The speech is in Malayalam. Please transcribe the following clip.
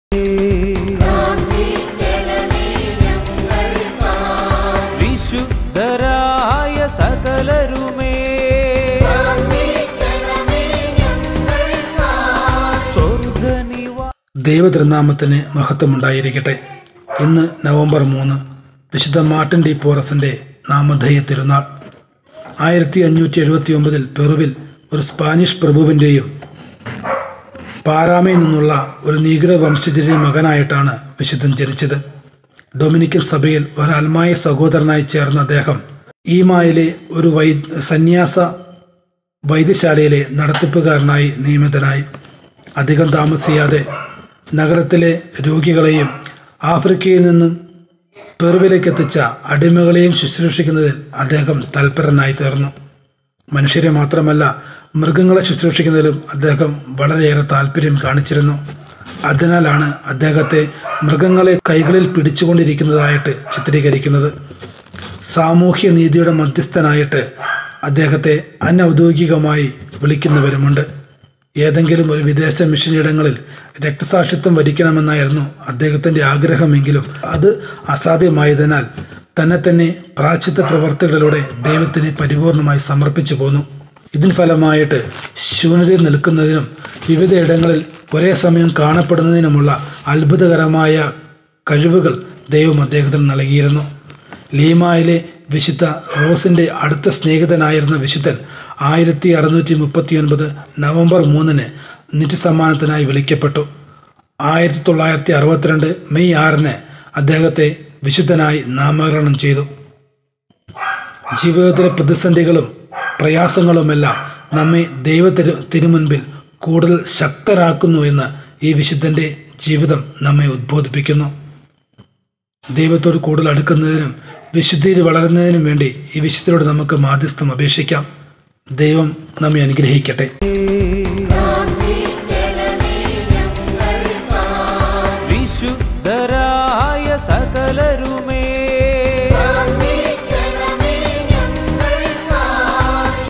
വിശുദ്ധരായ സകലരുമേ സ്വർഗനിവാ ദൈവതിരുനാമത്തിന് മഹത്വമുണ്ടായിരിക്കട്ടെ ഇന്ന് നവംബർ മൂന്ന് വിശുദ്ധ മാർട്ടിൻ ഡി പോറസിൻ്റെ നാമധേയ തിരുനാൾ ആയിരത്തി അഞ്ഞൂറ്റി എഴുപത്തി ഒമ്പതിൽ പെറുവിൽ ഒരു സ്പാനിഷ് പ്രഭുവിൻ്റെയും പാരാമയിൽ നിന്നുള്ള ഒരു നീഗ്ര വംശജരുടെയും മകനായിട്ടാണ് വിശുദ്ധൻ ജനിച്ചത് ഡൊമിനിക്കൻ സഭയിൽ ഒരു അൽമായ സഹോദരനായി ചേർന്ന അദ്ദേഹം ഈമായിലെ ഒരു വൈ സന്യാസ വൈദ്യശാലയിലെ നടത്തിപ്പുകാരനായി നിയമിതനായി അധികം താമസിയാതെ നഗരത്തിലെ രോഗികളെയും ആഫ്രിക്കയിൽ നിന്നും പെറുവിലേക്ക് എത്തിച്ച അടിമകളെയും ശുശ്രൂഷിക്കുന്നതിൽ അദ്ദേഹം തൽപരനായി തീർന്നു മനുഷ്യരെ മാത്രമല്ല മൃഗങ്ങളെ ശുശ്രൂഷിക്കുന്നതിലും അദ്ദേഹം വളരെയേറെ താല്പര്യം കാണിച്ചിരുന്നു അതിനാലാണ് അദ്ദേഹത്തെ മൃഗങ്ങളെ കൈകളിൽ പിടിച്ചുകൊണ്ടിരിക്കുന്നതായിട്ട് ചിത്രീകരിക്കുന്നത് സാമൂഹ്യ നീതിയുടെ മധ്യസ്ഥനായിട്ട് അദ്ദേഹത്തെ അനൗദ്യോഗികമായി വിളിക്കുന്നവരുമുണ്ട് ഏതെങ്കിലും ഒരു വിദേശ മിഷനിടങ്ങളിൽ രക്തസാക്ഷിത്വം വരിക്കണമെന്നായിരുന്നു അദ്ദേഹത്തിൻ്റെ ആഗ്രഹമെങ്കിലും അത് അസാധ്യമായതിനാൽ തന്നെ തന്നെ പ്രാച്ചിത്ത പ്രവർത്തികളിലൂടെ ദൈവത്തിന് പരിപൂർണമായി സമർപ്പിച്ചു പോന്നു ഇതിന് ഫലമായിട്ട് ശൂന്യതയിൽ നിൽക്കുന്നതിനും വിവിധയിടങ്ങളിൽ ഒരേ സമയം കാണപ്പെടുന്നതിനുമുള്ള അത്ഭുതകരമായ കഴിവുകൾ ദൈവം അദ്ദേഹത്തിന് നൽകിയിരുന്നു ലീമായിലെ വിശുദ്ധ റോസിൻ്റെ അടുത്ത സ്നേഹിതനായിരുന്ന വിശുദ്ധൻ ആയിരത്തി അറുന്നൂറ്റി മുപ്പത്തി ഒൻപത് നവംബർ മൂന്നിന് നിത്യസമ്മാനത്തിനായി വിളിക്കപ്പെട്ടു ആയിരത്തി തൊള്ളായിരത്തി അറുപത്തിരണ്ട് മെയ് ആറിന് അദ്ദേഹത്തെ വിശുദ്ധനായി നാമകരണം ചെയ്തു ജീവിതത്തിലെ പ്രതിസന്ധികളും പ്രയാസങ്ങളുമെല്ലാം നമ്മെ ദൈവ തിരു തിരുമുൻപിൽ കൂടുതൽ ശക്തരാക്കുന്നു എന്ന് ഈ വിശുദ്ധൻ്റെ ജീവിതം നമ്മെ ഉദ്ബോധിപ്പിക്കുന്നു ദൈവത്തോട് കൂടുതൽ അടുക്കുന്നതിനും വിശുദ്ധിയിൽ വളരുന്നതിനും വേണ്ടി ഈ വിശുദ്ധരോട് നമുക്ക് മാധ്യസ്ഥം അപേക്ഷിക്കാം ദൈവം നമ്മെ അനുഗ്രഹിക്കട്ടെ വിശുദ്ധരായ സകലരുമേ